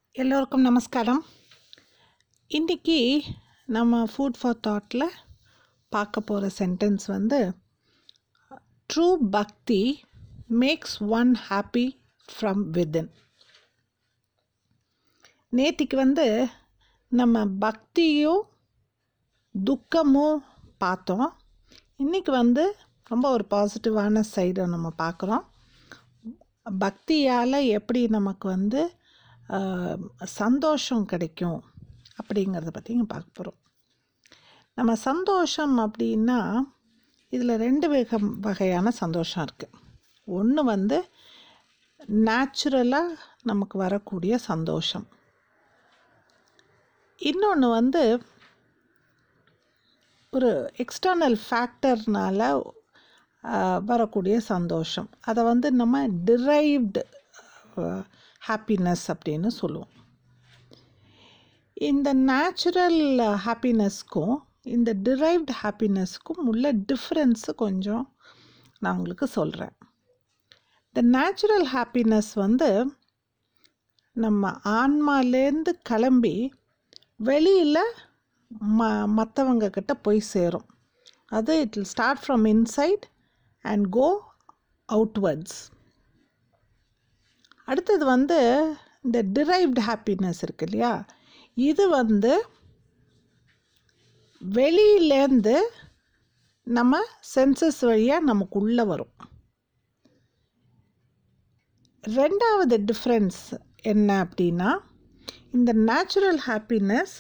எல்லோருக்கும் நமஸ்காரம் இன்றைக்கி நம்ம ஃபுட் ஃபார் தாட்டில் பார்க்க போகிற சென்டென்ஸ் வந்து true bhakti makes one happy from within நேத்திக்கு வந்து நம்ம பக்தியும் துக்கமும் பார்த்தோம் இன்றைக்கி வந்து ரொம்ப ஒரு பாசிட்டிவான சைடை நம்ம பார்க்குறோம் பக்தியால் எப்படி நமக்கு வந்து ஆஹ், சந்தோஷம் கிடைக்கும் அப்படிங்கிறத பற்றி இங்கே பார்க்க போகிறோம் நம்ம சந்தோஷம் அப்படின்னா இதில் ரெண்டு வகை வகையான சந்தோஷம் இருக்குது ஒன்று வந்து நேச்சுரலாக நமக்கு வரக்கூடிய சந்தோஷம் இன்னொன்று வந்து ஒரு எக்ஸ்டர்னல் ஃபேக்டர்னால வரக்கூடிய சந்தோஷம் அதை வந்து நம்ம டிரைவ்டு ஹாப்பினஸ் அப்படின்னு சொல்லுவோம் இந்த நேச்சுரல் ஹாப்பினஸ்க்கும் இந்த டிரைவ்டு ஹாப்பினஸ்க்கும் உள்ள டிஃப்ரென்ஸு கொஞ்சம் நான் உங்களுக்கு சொல்கிறேன் இந்த நேச்சுரல் ஹாப்பினஸ் வந்து நம்ம ஆன்மாலேருந்து கிளம்பி வெளியில் ம மற்றவங்க கிட்ட போய் சேரும் அது it will start from inside and go outwards அடுத்தது வந்து இந்த டிரைவ்டு ஹாப்பினஸ் இருக்கு இல்லையா இது வந்து வெளியிலேருந்து நம்ம சென்சஸ் வழியாக நமக்குள்ளே வரும் ரெண்டாவது டிஃப்ரென்ஸ் என்ன அப்படின்னா இந்த நேச்சுரல் ஹாப்பினஸ்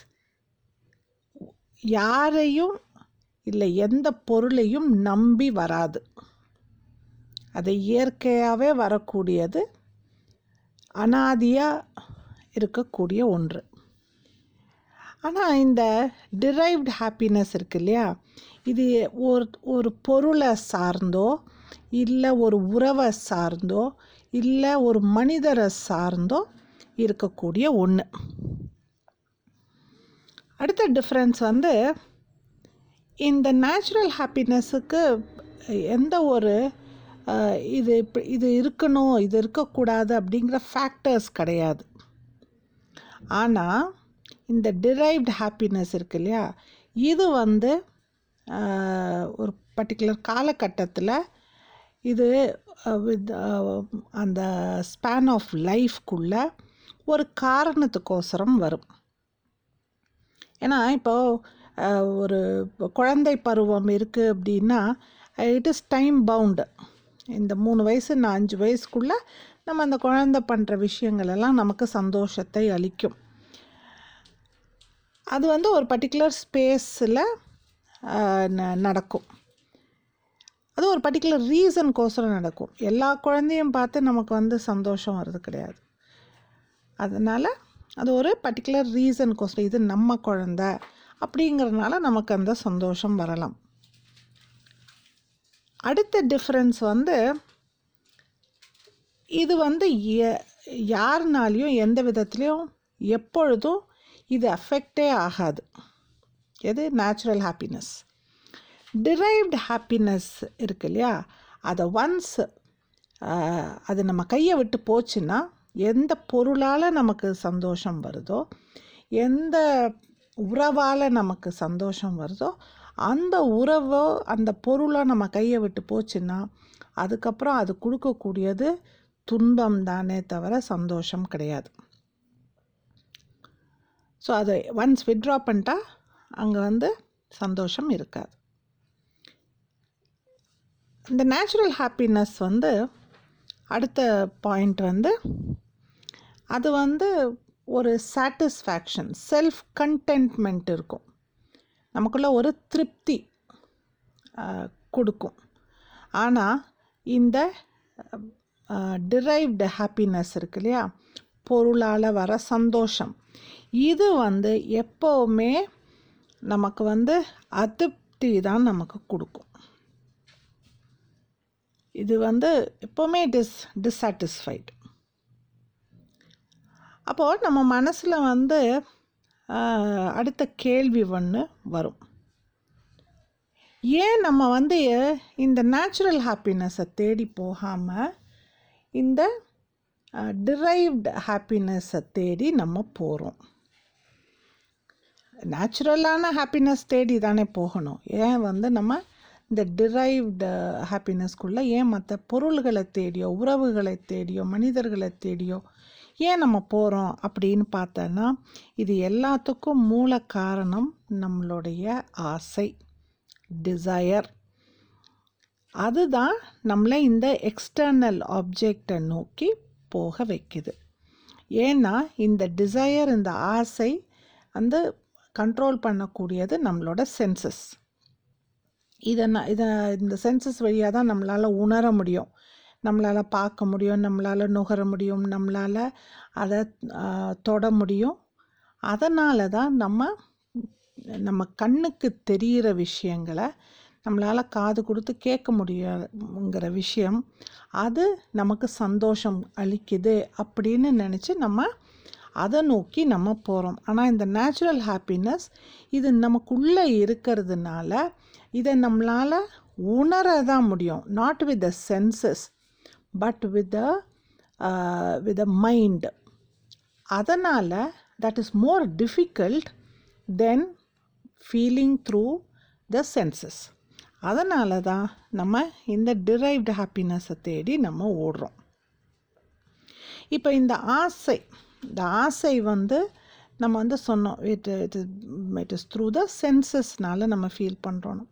யாரையும் இல்லை எந்த பொருளையும் நம்பி வராது அது இயற்கையாகவே வரக்கூடியது அனாதியாக இருக்கக்கூடிய ஒன்று ஆனால் இந்த டிரைவ்டு ஹாப்பினஸ் இருக்கு இல்லையா இது ஒரு ஒரு பொருளை சார்ந்தோ இல்லை ஒரு உறவை சார்ந்தோ இல்லை ஒரு மனிதரை சார்ந்தோ இருக்கக்கூடிய ஒன்று அடுத்த டிஃப்ரென்ஸ் வந்து இந்த நேச்சுரல் ஹாப்பினஸுக்கு எந்த ஒரு அஹ், இது இப்ப- இது இருக்கணும் இது இருக்கக்கூடாது அப்படிங்கிற ஃபேக்டர்ஸ் கிடையாது ஆனால் இந்த டிரைவ்டு ஹாப்பினஸ் இருக்கு இல்லையா இது வந்து ஆஹ், ஒரு பர்டிகுலர் காலகட்டத்தில் இது வித் அந்த ஸ்பேன் ஆஃப் லைஃப்குள்ள ஒரு காரணத்துக்கோசரம் வரும் ஏன்னா இப்போ அஹ், ஒரு குழந்தை பருவம் இருக்குது அப்படின்னா இட் இஸ் டைம் பவுண்டு இந்த மூணு வயசு நான் அஞ்சு வயசுக்குள்ளே நம்ம அந்த குழந்தை பண்ணுற விஷயங்கள் எல்லாம் நமக்கு சந்தோஷத்தை அளிக்கும் அது வந்து ஒரு பர்டிகுலர் ஸ்பேஸில் நடக்கும் அது ஒரு பர்டிகுலர் ரீசனுக்கோசரம் நடக்கும் எல்லா குழந்தையும் பார்த்து நமக்கு வந்து சந்தோஷம் வர்றது கிடையாது அதனால் அது ஒரு பர்டிகுலர் ரீசனுக்கோசரம் இது நம்ம குழந்த அப்படிங்கிறதுனால நமக்கு அந்த சந்தோஷம் வரலாம் அடுத்த டிஃப்ரென்ஸ் வந்து இது வந்து எ- யாருனாலையும் எந்த விதத்துலேயும் எப்பொழுதும் இது அஃபெக்டே ஆகாது எது நேச்சுரல் ஹாப்பினஸ் டிரைவ்டு ஹாப்பினஸ் இருக்கு இல்லையா அதை ஒன்ஸ் அது நம்ம கையை விட்டு போச்சுன்னா எந்த பொருளால் நமக்கு சந்தோஷம் வருதோ எந்த உறவால் நமக்கு சந்தோஷம் வருதோ அந்த உறவோ அந்த பொருளோ நம்ம கையை விட்டு போச்சுன்னா அதுக்கப்புறம் அது கொடுக்கக்கூடியது துன்பம் தானே தவிர சந்தோஷம் கிடையாது ஸோ அதை ஒன்ஸ் வித்ட்ரா பண்ணிட்டா அங்கே வந்து சந்தோஷம் இருக்காது இந்த நேச்சுரல் ஹாப்பினஸ் வந்து அடுத்த பாயிண்ட் வந்து அது வந்து ஒரு சாட்டிஸ்ஃபேக்ஷன் செல்ஃப் கண்டென்ட்மெண்ட் இருக்கும் நமக்குள்ள ஒரு திருப்தி ஆஹ், கொடுக்கும் ஆனால் இந்த டிரைவ்டு ஹாப்பினஸ் இருக்கு இல்லையா பொருளால் வர சந்தோஷம் இது வந்து எப்போவுமே நமக்கு வந்து அதிருப்தி தான் நமக்கு கொடுக்கும் இது வந்து எப்போவுமே இட் இஸ் டிஸாட்டிஸ்ஃபைட் அப்போது நம்ம மனசில் வந்து ஆஹ், அடுத்த கேள்வி ஒன்று வரும் ஏன் நம்ம வந்து இந்த நேச்சுரல் ஹாப்பினஸை தேடி போகாமல் இந்த டிரைவ்டு ஹாப்பினஸ்ஸை தேடி நம்ம போகிறோம் நேச்சுரலான ஹாப்பினஸ் தேடி தானே போகணும் ஏன் வந்து நம்ம இந்த டிரைவ்டு ஹாப்பினஸ்க்குள்ளே ஏன் மற்ற பொருள்களை தேடியோ உறவுகளை தேடியோ மனிதர்களை தேடியோ ஏன் நம்ம போகிறோம் அப்படின்னு பார்த்தோன்னா இது எல்லாத்துக்கும் மூல காரணம் நம்மளுடைய ஆசை டிசையர் அதுதான் நம்மளை இந்த எக்ஸ்டர்னல் ஆப்ஜெக்டை நோக்கி போக வைக்குது ஏன்னா இந்த டிசையர் இந்த ஆசை வந்து கண்ட்ரோல் பண்ணக்கூடியது நம்மளோட சென்சஸ் இதை நான் இதை இந்த சென்சஸ் வழியாக தான் நம்மளால் உணர முடியும் நம்மளால் பார்க்க முடியும் நம்மளால் நுகர முடியும் நம்மளால் அதை தொட முடியும் அதனால தான் நம்ம நம்ம கண்ணுக்கு தெரிகிற விஷயங்களை நம்மளால் காது கொடுத்து கேட்க முடியுங்கிற விஷயம் அது நமக்கு சந்தோஷம் அளிக்குது அப்படின்னு நினச்சி நம்ம அதை நோக்கி நம்ம போகிறோம் ஆனால் இந்த நேச்சுரல் ஹாப்பினஸ் இது நமக்குள்ளே இருக்கிறதுனால இதை நம்மளால் உணர தான் முடியும் not with the senses but with the with the mind அதனால் that is more difficult than feeling through the senses அதனால தான் நம்ம இந்த டிரைவ்டு ஹாப்பினஸை தேடி நம்ம ஓடுறோம் இப்போ இந்த ஆசை இந்த ஆசை வந்து நம்ம வந்து சொன்னோம் it it is it is through the சென்சஸ்னால நம்ம ஃபீல் பண்ணுறோம்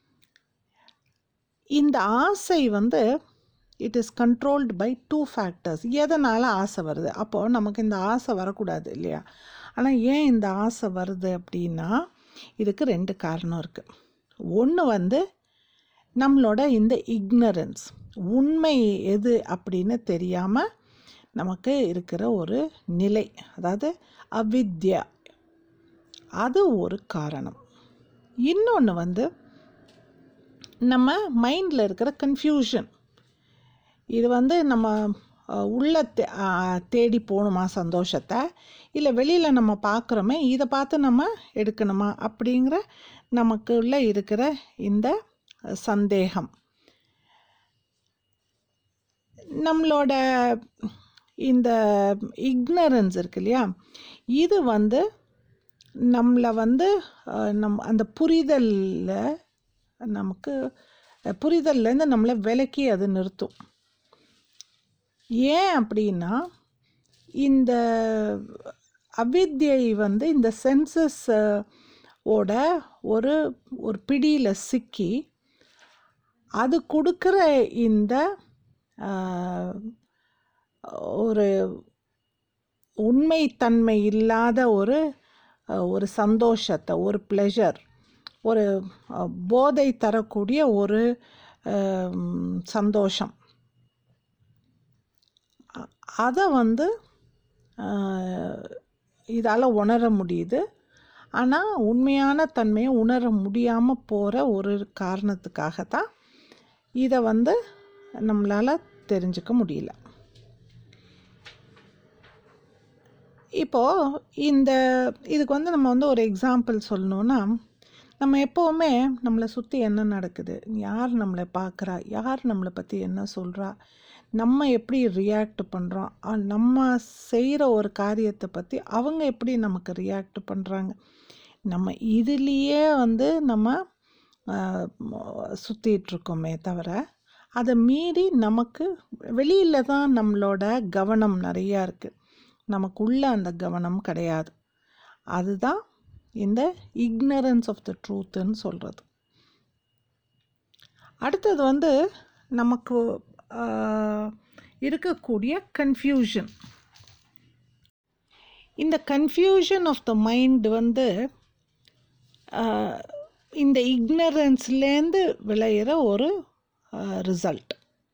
இந்த ஆசை வந்து it is controlled by two factors எதனால் ஆசை வருது அப்போது நமக்கு இந்த ஆசை வரக்கூடாது இல்லையா ஆனால் ஏன் இந்த ஆசை வருது அப்படின்னா இதுக்கு ரெண்டு காரணம் இருக்குது ஒன்று வந்து நம்மளோட இந்த இக்னரன்ஸ் உண்மை எது அப்படின்னு தெரியாமல் நமக்கு இருக்கிற ஒரு நிலை அதாவது அவித்யா அது ஒரு காரணம் இன்னொன்று வந்து நம்ம மைண்டில் இருக்கிற கன்ஃபியூஷன் இது வந்து நம்ம உள்ள தே தேடி போகணுமா சந்தோஷத்தை இல்லை வெளியில் நம்ம பார்க்குறோமே இதை பார்த்து நம்ம எடுக்கணுமா அப்படிங்கிற நமக்குள்ள இருக்கிற இந்த சந்தேகம் நம்மளோட இந்த இக்னரன்ஸ் இருக்கு இல்லையா இது வந்து நம்மளை வந்து நம் அந்த புரிதலில் நமக்கு புரிதல்லேருந்து நம்மளை விலக்கி அது நிறுத்தும் ஏன் அப்படின்னா இந்த அவித்யை வந்து இந்த சென்சஸ் ஓட ஒரு ஒரு பிடியில் சிக்கி அது கொடுக்குற இந்த ஒரு உண்மைத்தன்மை இல்லாத ஒரு ஒரு சந்தோஷத்தை ஒரு ப்ளெஷர் ஒரு போதை தரக்கூடிய ஒரு சந்தோஷம் அதை வந்து இதால் உணர முடியுது ஆனால் உண்மையான தன்மையை உணர முடியாமல் போகிற ஒரு காரணத்துக்காக தான் இதை வந்து நம்மளால் தெரிஞ்சுக்க முடியல இப்போது இந்த இதுக்கு வந்து நம்ம வந்து ஒரு எக்ஸாம்பிள் சொல்லணுன்னா நம்ம எப்போவுமே நம்மளை சுற்றி என்ன நடக்குது யார் நம்மளை பார்க்குறா யார் நம்மளை பற்றி என்ன சொல்கிறா நம்ம எப்படி ரியாக்ட் பண்ணுறோம் நம்ம செய்கிற ஒரு காரியத்தை பற்றி அவங்க எப்படி நமக்கு ரியாக்ட் பண்ணுறாங்க நம்ம இதுலேயே வந்து நம்ம சுற்றிட்டுருக்கோமே தவிர அதை மீறி நமக்கு வெளியில் தான் நம்மளோட கவனம் நிறையா இருக்குது நமக்குள்ள அந்த கவனம் கிடையாது அதுதான் இந்த இக்னரன்ஸ் ஆஃப் த ட்ரூத்துன்னு சொல்கிறது அடுத்தது வந்து நமக்கு இருக்கக்கூடிய கன்ஃபியூஷன் இந்த கன்ஃபியூஷன் ஆஃப் த மைண்ட் வந்து இந்த இக்னரன்ஸ்லேருந்து விளையிற ஒரு ரிசல்ட்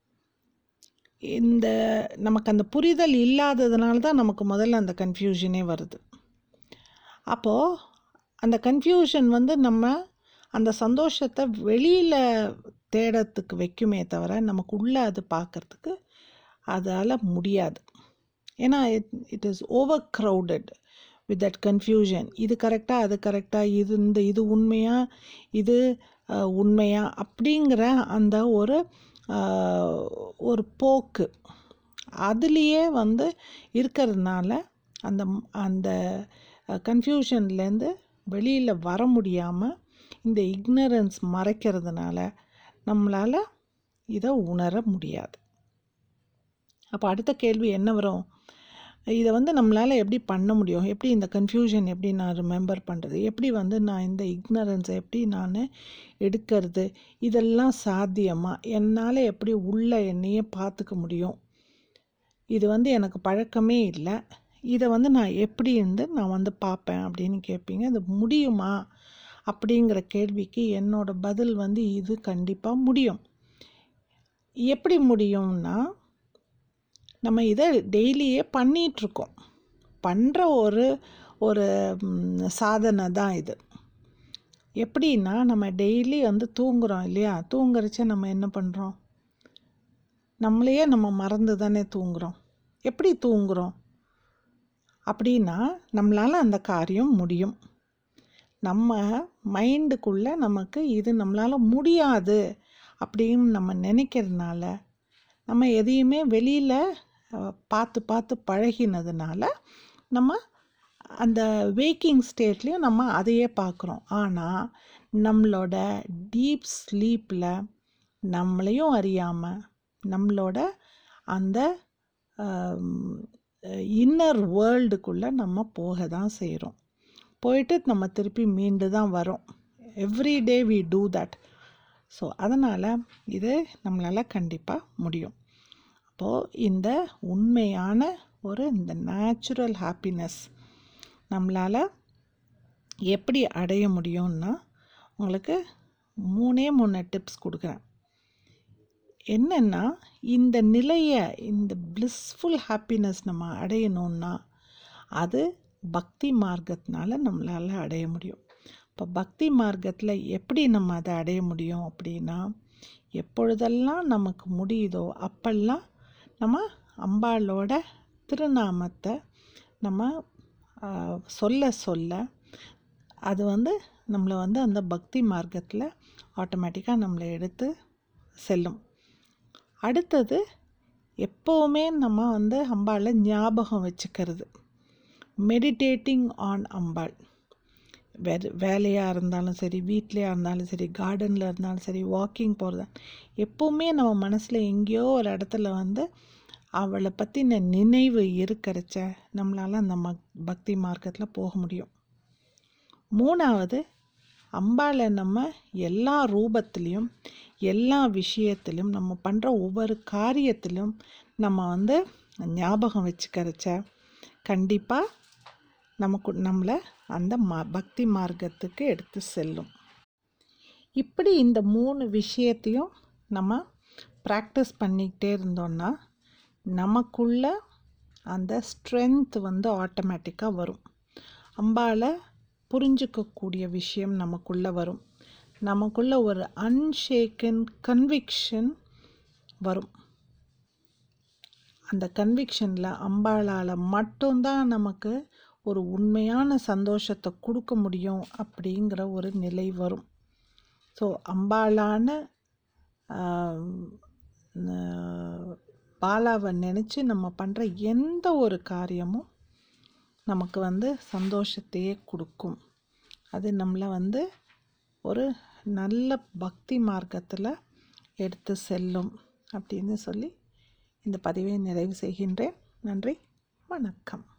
இந்த நமக்கு அந்த புரிதல் இல்லாததுனால தான் நமக்கு முதல்ல அந்த கன்ஃபியூஷனே வருது அப்போது அந்த கன்ஃபியூஷன் வந்து நம்ம அந்த சந்தோஷத்தை வெளியில் தேடத்துக்கு வைக்குமே தவிர நமக்கு உள்ளே அது பார்க்குறதுக்கு அதால் முடியாது ஏன்னா it it is overcrowded with that confusion இது கரெக்டாக அது கரெக்டாக இது இந்த இது உண்மையா இது உண்மையா அப்படிங்கிற அந்த ஒரு ஒரு போக்கு அதுலேயே வந்து இருக்கிறதுனால அந்த அந்த கன்ஃபியூஷன்லேருந்து வெளியில் வர முடியாமல் இந்த இக்னரன்ஸ் மறைக்கிறதுனால நம்மளால் இதை உணர முடியாது அப்போ அடுத்த கேள்வி என்ன வரும் இதை வந்து நம்மளால் எப்படி பண்ண முடியும் எப்படி இந்த கன்ஃபியூஷன் எப்படி நான் ரிமெம்பர் பண்ணுறது எப்படி வந்து நான் இந்த இக்னரன்ஸை எப்படி நான் எடுக்கிறது இதெல்லாம் சாத்தியமாக என்னால் எப்படி உள்ள என்னையே பார்த்துக்க முடியும் இது வந்து எனக்கு பழக்கமே இல்லை இதை வந்து நான் எப்படி இருந்து நான் வந்து பார்ப்பேன் அப்படின்னு கேட்பீங்க அது முடியுமா அப்படிங்கிற கேள்விக்கு என்னோடய பதில் வந்து இது கண்டிப்பாக முடியும் எப்படி முடியும்னா நம்ம இதை டெய்லியே பண்ணிகிட்ருக்கோம் பண்ணுற ஒரு ஒரு சாதனை தான் இது எப்படின்னா நம்ம டெய்லி வந்து தூங்குகிறோம் இல்லையா தூங்குறச்ச நம்ம என்ன பண்ணுறோம் நம்மளையே நம்ம மறந்து தானே தூங்குகிறோம் எப்படி தூங்குகிறோம் அப்படின்னா நம்மளால் அந்த காரியம் முடியும் நம்ம மைண்டுக்குள்ளே நமக்கு இது நம்மளால் முடியாது அப்படின்னு நம்ம நினைக்கிறதுனால நம்ம எதையுமே வெளியில் பார்த்து பார்த்து பழகினதுனால நம்ம அந்த வேக்கிங் ஸ்டேட்லேயும் நம்ம அதையே பார்க்குறோம் ஆனால் நம்மளோட டீப் ஸ்லீப்பில் நம்மளையும் அறியாமல் நம்மளோட அந்த இன்னர் வேர்ல்டுக்குள்ளே நம்ம போக தான் செய்கிறோம் போயிட்டு நம்ம திருப்பி மீண்டு தான் வரோம் every day we do that so அதனால் இது நம்மளால் கண்டிப்பாக முடியும் அப்போது இந்த உண்மையான ஒரு இந்த நேச்சுரல் ஹாப்பினஸ் நம்மளால் எப்படி அடைய முடியும்னா உங்களுக்கு மூணே மூணு டிப்ஸ் கொடுக்குறேன் என்னென்னா இந்த நிலையை இந்த பிளிஸ்ஃபுல் ஹாப்பினஸ் நம்ம அடையணுன்னா அது பக்தி மார்க்கத்தினால நம்மளால் அடைய முடியும் இப்போ பக்தி மார்க்கத்தில் எப்படி நம்ம அதை அடைய முடியும் அப்படின்னா எப்பொழுதெல்லாம் நமக்கு முடியுதோ அப்பெல்லாம் நம்ம அம்பாளோட திருநாமத்தை நம்ம சொல்ல சொல்ல அது வந்து நம்மளை வந்து அந்த பக்தி மார்க்கத்தில் ஆட்டோமேட்டிக்காக நம்மளை எடுத்து செல்லும் அடுத்தது எப்போவுமே நம்ம வந்து அம்பாளை ஞாபகம் வச்சுக்கிறது மெடிடேட்டிங் ஆன் அம்பாள் வே வேலையாக இருந்தாலும் சரி வீட்லேயா இருந்தாலும் சரி கார்டனில் இருந்தாலும் சரி வாக்கிங் போகிறதா எப்போவுமே நம்ம மனசில் எங்கேயோ ஒரு இடத்துல வந்து அவளை பற்றின நினைவு இருக்கிறச்ச நம்மளால் அந்த மக் பக்தி மார்க்கத்தில் போக முடியும் மூணாவது அம்பாளை நம்ம எல்லா ரூபத்துலேயும் எல்லா விஷயத்திலும் நம்ம பண்ணுற ஒவ்வொரு காரியத்திலும் நம்ம வந்து ஞாபகம் வச்சுக்கிறச்ச கண்டிப்பாக நமக்கு நம்மளை அந்த ம பக்தி மார்க்கத்துக்கு எடுத்து செல்லும் இப்படி இந்த மூணு விஷயத்தையும் நம்ம ப்ராக்டிஸ் பண்ணிக்கிட்டே இருந்தோன்னா நமக்குள்ள அந்த ஸ்ட்ரென்த் வந்து ஆட்டோமேட்டிக்காக வரும் அம்பால் புரிஞ்சுக்கக்கூடிய விஷயம் நமக்குள்ளே வரும் நமக்குள்ள ஒரு அன்ஷேக்கன் கன்விக்ஷன் வரும் அந்த கன்விக்ஷனில் அம்பாளால் மட்டும்தான் நமக்கு ஒரு உண்மையான சந்தோஷத்தை கொடுக்க முடியும் அப்படிங்கிற ஒரு நிலை வரும் ஸோ அம்பாளான பாலாவை நினச்சி நம்ம பண்ணுற எந்த ஒரு காரியமும் நமக்கு வந்து சந்தோஷத்தையே கொடுக்கும் அது நம்மளை வந்து ஒரு நல்ல பக்தி மார்க்கத்தில் எடுத்து செல்லும் அப்படின்னு சொல்லி இந்த பதிவை நிறைவு செய்கின்றேன் நன்றி வணக்கம்